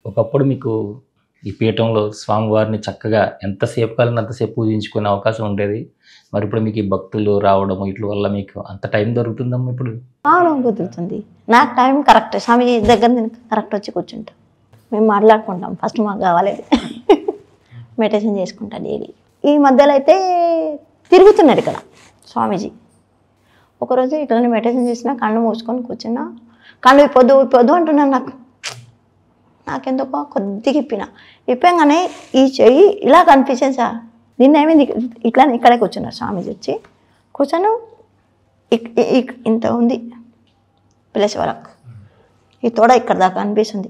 ఒకప్పుడు మీకు ఈ పీఠంలో స్వామివారిని చక్కగా ఎంతసేపు కాలం అంతసేపు పూజించుకునే అవకాశం ఉండేది మరి ఇప్పుడు మీకు ఈ భక్తులు రావడం వీటి వల్ల మీకు అంత టైం దొరుకుతుందమ్మా ఇప్పుడు అవును కుదురుతుంది నాకు టైం కరెక్ట్ స్వామి దగ్గర నేను కరెక్ట్ వచ్చి కూర్చుంటా మేము మాట్లాడుకుంటాం ఫస్ట్ మాకు కావాలి మెడిటేషన్ చేసుకుంటా డైలీ ఈ మధ్యలో అయితే తిరుగుతున్నాడు ఇక్కడ స్వామీజీ ఒకరోజు ఇట్లనే మెడిటేషన్ చేసినా కళ్ళు మూసుకొని కూర్చున్నా కళ్ళు ఇప్పొద్దు ఇప్పొద్దు అంటున్నాను నాకు నాకెందుకో కొద్దిగా ఇప్పిన ఇప్పంగానే ఈ చెయ్యి ఇలా కనిపించింది సార్ నిన్న ఏమైంది ఇట్లా ఇక్కడే కూర్చున్నారు స్వామీజీ వచ్చి కూర్చొని ఇక్- ఇక్- ఇంత ఉంది ప్లస్ వరకు ఈ తోడ ఇక్కడ దాకా అనిపిస్తుంది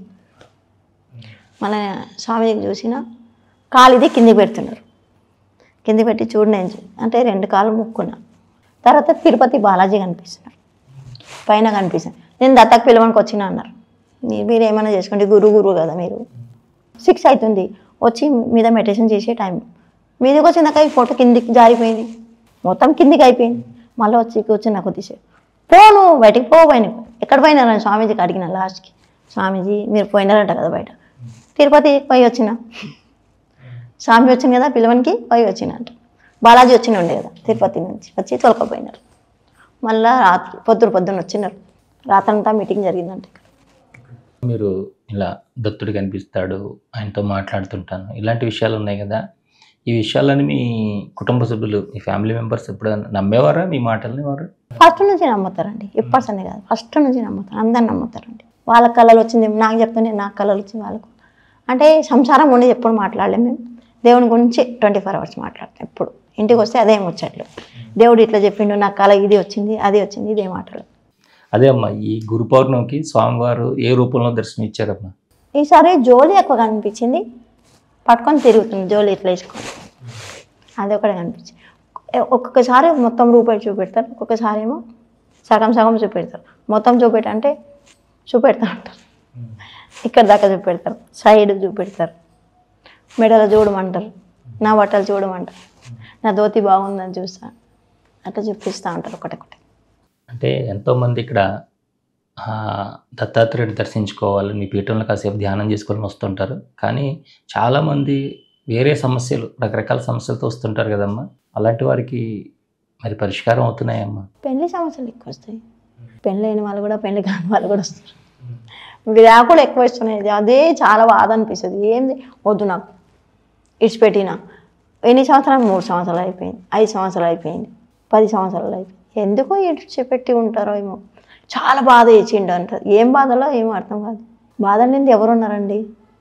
మన స్వామిజీకి చూసిన కాలు ఇది కిందికి పెడుతున్నారు కింది పెట్టి చూడు నేను చూ- అంటే రెండు కాళ్ళు ముక్కున్నా తర్వాత తిరుపతి బాలాజీ కనిపిస్తున్నారు పైన కనిపిస్తుంది నేను దత్తకు పిలవడానికి వచ్చిన అన్నారు మీరు మీరు ఏమైనా చేసుకోండి గురు గురువు కదా మీరు సిక్స్ అవుతుంది వచ్చి మీద మెడిటేషన్ చేసే టైం మీదకి వచ్చినాక ఈ ఫోటో కిందికి జారిపోయింది మొత్తం కిందికి అయిపోయింది మళ్ళీ వచ్చి కూర్చున్న కొద్దిసేపు పోను బయటికి పో పోయిన ఎక్కడ పోయినారని స్వామీజీకి అడిగిన లాస్ట్కి స్వామీజీ మీరు పోయినారంట కదా బయట తిరుపతి పోయి వచ్చిన స్వామి వచ్చింది కదా పిలవనికి పోయి వచ్చినట్ట బాలాజీ వచ్చిన ఉండే కదా తిరుపతి నుంచి వచ్చి తొలకపోయినారు మళ్ళా రాత్రి పొద్దున పొద్దున్న వచ్చినారు రాత్రంతా మీటింగ్ జరిగిందంట ఇక్కడ మీరు ఇలా దత్తుడు కనిపిస్తాడు ఆయనతో మాట్లాడుతుంటాను ఇలాంటి విషయాలు ఉన్నాయి కదా ఈ విషయాలని మీ కుటుంబ సభ్యులు మీ ఫ్యామిలీ మెంబర్స్ ఎప్పుడైనా నమ్మేవారా మీ మాటల్ని వారు ఫస్ట్ నుంచి నమ్ముతారండి ఇప్పటి అని కాదు ఫస్ట్ నుంచి నమ్ముతారు అందరు నమ్ముతారండి వాళ్ళ కళలు వచ్చింది నాకు చెప్తుంటే నాకు కళలు వచ్చింది వాళ్ళకు అంటే సంసారం ఉండి ఎప్పుడు మాట్లాడలేము మేము దేవుని గురించి ట్వంటీ ఫోర్ అవర్స్ మాట్లాడతాం ఎప్పుడు ఇంటికి వస్తే అదే ముచ్చట్లు దేవుడు ఇట్లా చెప్పిండు నాకు కళ ఇది వచ్చింది అది వచ్చింది ఇదే మాటలు అదే అమ్మా ఈ గురు పౌర్ణమికి స్వామివారు ఏ రూపంలో దర్శనం ఇచ్చారమ్మా ఈసారి జోలి ఎక్కువ కనిపించింది పట్టుకొని తిరుగుతుంది జోలి ఇట్లా వేసుకొని అది ఒకటే కనిపించింది ఒక్కొక్కసారి మొత్తం రూపాయి చూపెడతారు ఒక్కొక్కసారి ఏమో సగం సగం చూపెడతారు మొత్తం చూపెట్టంటే చూపెడతా ఉంటారు ఇక్కడ దాకా చూపెడతారు సైడ్ చూపెడతారు మెడలో చూడమంటారు నా బట్టలు చూడమంటారు నా ధోతి బాగుందని చూస్తా అట్లా చూపిస్తూ ఉంటారు ఒకటొకటి అంటే ఎంతోమంది ఇక్కడ ఆ, దత్తాత్రేయుడు దర్శించుకోవాలి మీ పీఠంలో కాసేపు ధ్యానం చేసుకోవాలని వస్తుంటారు కానీ చాలామంది వేరే సమస్యలు రకరకాల సమస్యలతో వస్తుంటారు కదమ్మా అలాంటి వారికి మరి పరిష్కారం అవుతున్నాయమ్మా పెళ్లి సమస్యలు ఎక్కువ వస్తాయి పెళ్ళి అయిన వాళ్ళు కూడా పెళ్లి కాని వాళ్ళు కూడా వస్తారు విడాకులు ఎక్కువ ఇస్తున్నాయి అదే చాలా బాధ అనిపిస్తుంది ఏంది వద్దు నాకు ఇడిచిపెట్టిన ఎన్ని సంవత్సరాలు మూడు సంవత్సరాలు అయిపోయింది ఐదు సంవత్సరాలు అయిపోయింది పది సంవత్సరాలు అయిపోయింది ఎందుకో ఇడిచిపెట్టి ఉంటారో ఏమో చాలా బాధ ఇచ్చిండు అంటారు ఏం బాధలో ఏమో అర్థం కాదు బాధ లేనిది ఎవరున్నారండి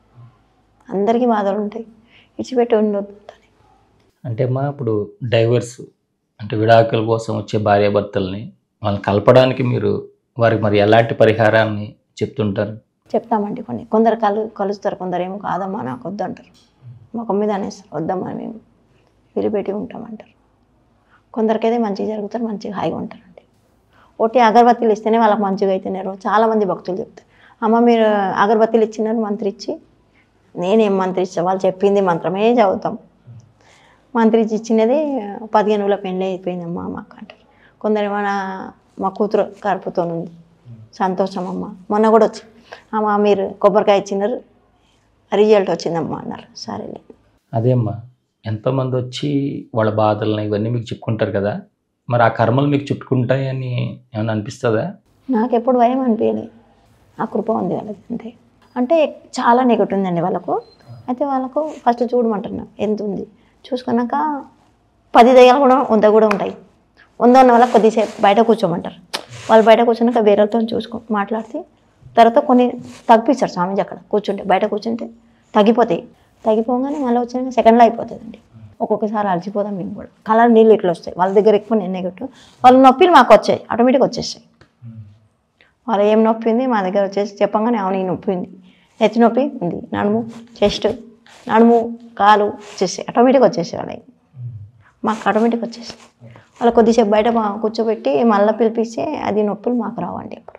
అందరికీ బాధలు ఉంటాయి ఇడిచిపెట్టి ఉండొద్దు అంటే అమ్మా ఇప్పుడు డైవర్స్ అంటే విడాకుల కోసం వచ్చే భార్యాభర్తల్ని వాళ్ళని కలపడానికి మీరు వారికి మరి ఎలాంటి పరిహారాన్ని చెప్తుంటారు చెప్తామండి కొన్ని కొందరు కలు కలుస్తారు కొందరు ఏమో కాదమ్మా నాకు వద్దంటారు ముఖం మీద అనేస్తారు వద్దమ్మా మేము విడిపెట్టి ఉంటామంటారు కొందరికైతే మంచిగా జరుగుతారు మంచిగా హాయిగా ఉంటారండి ఒకటి అగరబత్తీలు ఇస్తేనే వాళ్ళకి మంచిగా అయితేనారు చాలామంది భక్తులు చెప్తారు అమ్మ మీరు అగరబత్తీలు ఇచ్చినారు మంత్రి ఇచ్చి నేనేం మంత్రి ఇచ్చా వాళ్ళు చెప్పింది మంత్రమే చదువుతాం మంత్రి ఇచ్చి ఇచ్చినది పదిహేను రోజుల పెళ్ళి అయిపోయిందమ్మా మాకు అంటారు కొందరు ఏమైనా మా కూతురు కరుపుతో ఉంది సంతోషం అమ్మ మొన్న కూడా వచ్చి అమ్మ మీరు కొబ్బరికాయ ఇచ్చినారు రిజల్ట్ వచ్చిందమ్మా అన్నారు సరేలే అదే అమ్మా ఎంతోమంది వచ్చి వాళ్ళ బాధలను ఇవన్నీ మీకు చెప్పుకుంటారు కదా మరి ఆ కర్మలు మీకు చుట్టుకుంటాయని ఏమైనా అనిపిస్తుందా నాకు ఎప్పుడు భయం అనిపించలేదు ఆ కృప ఉంది వాళ్ళకి అంతే అంటే చాలా నెగటివ్ ఉందండి వాళ్ళకు అయితే వాళ్ళకు ఫస్ట్ చూడమంటున్నా ఎంత ఉంది చూసుకున్నాక పది దయ్యాలు కూడా వంద కూడా ఉంటాయి వంద ఉన్న వాళ్ళకి కొద్దిసేపు బయట కూర్చోమంటారు వాళ్ళు బయట కూర్చున్నాక వేరే వాళ్ళతో చూసుకో మాట్లాడితే తర్వాత కొన్ని తగ్గిస్తారు స్వామీజీ అక్కడ కూర్చుంటే బయట కూర్చుంటే తగ్గిపోతాయి తగ్గిపోగానే మళ్ళీ వచ్చినాక సెకండ్లో అయిపోతుందండి ఒక్కొక్కసారి అలసిపోదాం మేము కూడా కలర్ నీళ్ళు ఇట్లా వస్తాయి వాళ్ళ దగ్గర ఎక్కువ నేను నెగటివ్ వాళ్ళ నొప్పిలు మాకు వచ్చాయి ఆటోమేటిక్గా వచ్చేస్తాయి వాళ్ళు ఏం నొప్పి ఉంది మా దగ్గర వచ్చేసి చెప్పంగానే అవును ఈ నొప్పి ఉంది నెత్తి నొప్పి ఉంది నడుము చెస్ట్ నడుము కాలు వచ్చేసి ఆటోమేటిక్గా వచ్చేసి వాళ్ళకి మాకు ఆటోమేటిక్ వచ్చేసి వాళ్ళు కొద్దిసేపు బయట మా- కూర్చోబెట్టి మళ్ళీ పిలిపిస్తే అది నొప్పులు మాకు రావండి అప్పుడు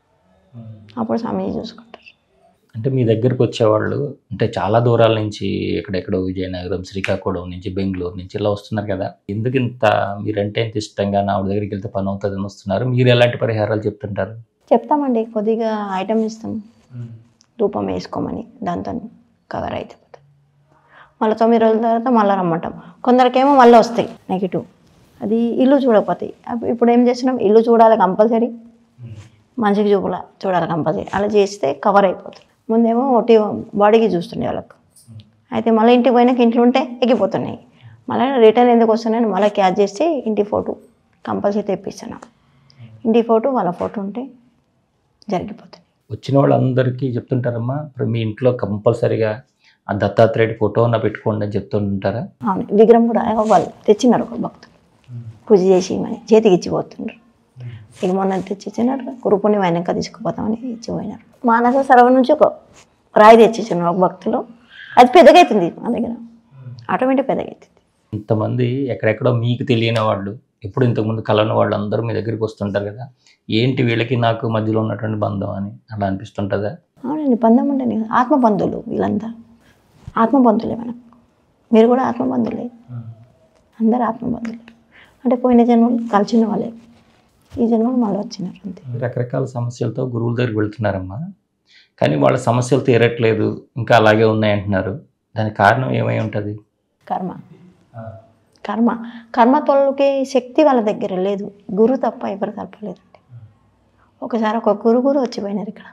అప్పుడు సమయం చూసుకుంటారు అంటే మీ దగ్గరికి వచ్చేవాళ్ళు అంటే చాలా దూరాల నుంచి ఎక్కడెక్కడో విజయనగరం శ్రీకాకుళం నుంచి బెంగళూరు నుంచి ఇలా వస్తున్నారు కదా ఎందుకు ఇంత మీరంటే ఇంత ఇష్టంగా నా ఆవిడ దగ్గరికి వెళ్తే పని అవుతుందని వస్తున్నారు మీరు ఎలాంటి పరిహారాలు చెప్తుంటారు చెప్తామండి కొద్దిగా ఐటమ్ ఇస్తాం ధూపం వేసుకోమని దాంతో కవర్ అయిపోతుంది మళ్ళీ తొమ్మిది రోజుల తర్వాత మళ్ళీ రమ్మంటాం కొందరికేమో మళ్ళీ వస్తాయి నెగిటివ్ అది ఇల్లు చూడకపోతాయి అప్పుడు ఇప్పుడు ఏం చేస్తున్నాం ఇల్లు చూడాలి కంపల్సరీ మనిషికి చూపుల చూడాలి కంపల్సరీ అలా చేస్తే కవర్ అయిపోతుంది ముందేమో ఒకటి బాడీకి చూస్తుండే వాళ్ళకు అయితే మళ్ళీ ఇంటికి పోయినాక ఇంట్లో ఉంటే ఎక్కిపోతున్నాయి మళ్ళీ రిటర్న్ ఎందుకు వస్తున్నాయని మళ్ళీ క్యాచ్ చేసి ఇంటి ఫోటో కంపల్సరీ తెప్పిస్తున్నాం ఇంటి ఫోటో వాళ్ళ ఫోటో ఉంటే జరిగిపోతుంది వచ్చిన వాళ్ళందరికీ చెప్తుంటారమ్మా ఇప్పుడు మీ ఇంట్లో కంపల్సరీగా ఆ దత్తాత్రేయుడి ఫోటో ఉన్న పెట్టుకోండి అని చెప్తుంటారా అవును విగ్రహం కూడా వాళ్ళు తెచ్చినారు ఒక భక్తులు పూజ చేసి మరి చేతికి ఇచ్చిపోతుండ్రు ఇక మొన్న తెచ్చిచ్చినారు గురుపుణ్యం అయినాక తీసుకుపోతామని ఇచ్చిపోయినారు మానస సరవ నుంచి ఒక రాయి తెచ్చిచ్చినారు ఒక భక్తులు అది పెద్దగైతుంది మా దగ్గర ఆటోమేటిక్ పెద్దగైతుంది ఇంతమంది ఎక్కడెక్కడో మీకు తెలియని వాళ్ళు ఎప్పుడు ఇంతకుముందు కలవని వాళ్ళు అందరూ మీ దగ్గరికి వస్తుంటారు కదా ఏంటి వీళ్ళకి నాకు మధ్యలో ఉన్నటువంటి బంధం అని అలా అనిపిస్తుంటుందా అవునండి బంధం ఉండని ఆత్మ బంధువులు వీళ్ళంతా ఆత్మ బంధువులే మనకు మీరు కూడా ఆత్మ బంధువులే అందరు ఆత్మ బంధువులే అంటే పోయిన జన్మలు కలిసిన వాళ్ళే ఈ జన్మలు మళ్ళీ వచ్చినారు అంతే రకరకాల సమస్యలతో గురువుల దగ్గరికి వెళ్తున్నారమ్మా కానీ వాళ్ళ సమస్యలు తీరట్లేదు ఇంకా అలాగే ఉన్నాయి అంటున్నారు దానికి కారణం ఏమై ఉంటుంది కర్మ కర్మ కర్మ తొలకే శక్తి వాళ్ళ దగ్గర లేదు గురు తప్ప ఎవరు తప్పలేదండి ఒకసారి ఒక గురు గురు వచ్చిపోయినారు ఇక్కడ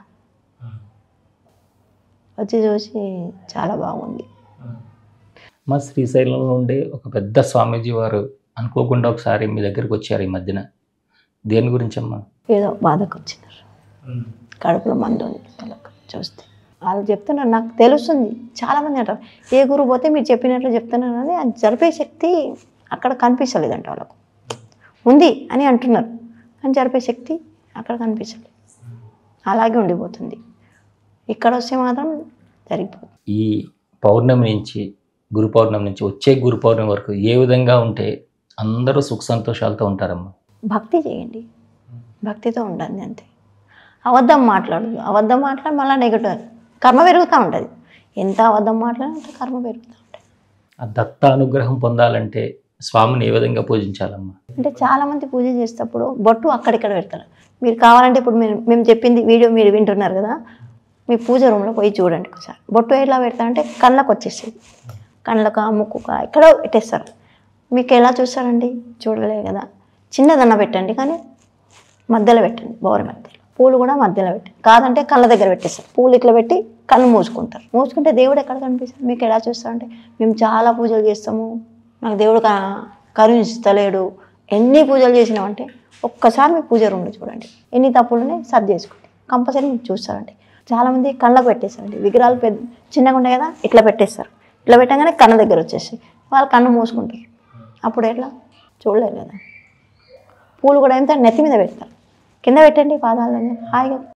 వచ్చి చూసి చాలా బాగుంది మా శ్రీశైలంలో ఉండే ఒక పెద్ద స్వామీజీ వారు అనుకోకుండా ఒకసారి మీ దగ్గరికి వచ్చారు ఈ మధ్యన దేని గురించి అమ్మా ఏదో బాధకు వచ్చినారు కడుపులో మందు ఉంది వాళ్ళకు చూస్తే వాళ్ళు చెప్తున్నారు నాకు తెలుస్తుంది చాలామంది అంటారు ఏ గురువు పోతే మీరు చెప్పినట్లు చెప్తున్నారు అని అది జరిపే శక్తి అక్కడ కనిపించలేదంట వాళ్ళకు ఉంది అని అంటున్నారు కానీ జరిపే శక్తి అక్కడ కనిపించలేదు అలాగే ఉండిపోతుంది ఇక్కడ వస్తే మాత్రం జరిగిపోతుంది ఈ పౌర్ణమి నుంచి గురు పౌర్ణమి నుంచి వచ్చే గురు పౌర్ణమి వరకు ఏ విధంగా ఉంటే అందరూ సుఖ సంతోషాలతో ఉంటారమ్మా భక్తి చేయండి భక్తితో ఉండండి అంతే అబద్ధం మాట్లాడు అబద్ధం మాట్లాడి మళ్ళీ నెగటివ్ కర్మ పెరుగుతూ ఉంటుంది ఎంత అబద్ధం మాట్లాడితే కర్మ పెరుగుతూ ఉంటుంది ఆ దత్త అనుగ్రహం పొందాలంటే స్వామిని ఏ విధంగా పూజించాలమ్మా అంటే చాలామంది పూజ చేసేటప్పుడు బొట్టు అక్కడిక్కడ పెడతారు మీరు కావాలంటే ఇప్పుడు మీరు మేము చెప్పింది వీడియో మీరు వింటున్నారు కదా మీ పూజ రూమ్లో పోయి చూడండి ఒకసారి బొట్టు ఎట్లా పెడతారంటే కళ్ళకు వచ్చేసేది కళ్ళక ముక్కుక ఎక్కడో పెట్టేస్తారు మీకు ఎలా చూస్తారండి చూడలేదు కదా చిన్నదన్న పెట్టండి కానీ మధ్యలో పెట్టండి బోర్ మధ్యలో పూలు కూడా మధ్యలో పెట్టండి కాదంటే కళ్ళ దగ్గర పెట్టేస్తారు పూలు ఇట్లా పెట్టి కళ్ళు మూసుకుంటారు మూసుకుంటే దేవుడు ఎక్కడ కనిపిస్తాడు మీకు ఎలా చూస్తారంటే మేము చాలా పూజలు చేస్తాము నాకు దేవుడు క- కరుణిస్తలేడు ఎన్ని పూజలు చేసినామంటే ఒక్కసారి మీ పూజ రూమ్లో చూడండి ఎన్ని తప్పులు ఉన్నాయి సర్ది చేసుకోండి కంపల్సరీ మీరు చూస్తారండి చాలామంది కళ్ళకు పెట్టేస్తారండి విగ్రహాలు పెద్ద చిన్నగా ఉంటాయి కదా ఇట్లా పెట్టేస్తారు ఇట్లా పెట్టగానే కన్ను దగ్గర వచ్చేసి వాళ్ళు కన్ను మూసుకుంటారు అప్పుడు ఎట్లా చూడలేరు కదా పూలు కూడా ఎంత నెత్తి మీద పెడతారు కింద పెట్టండి పాదాల దగ్గర హాయిగా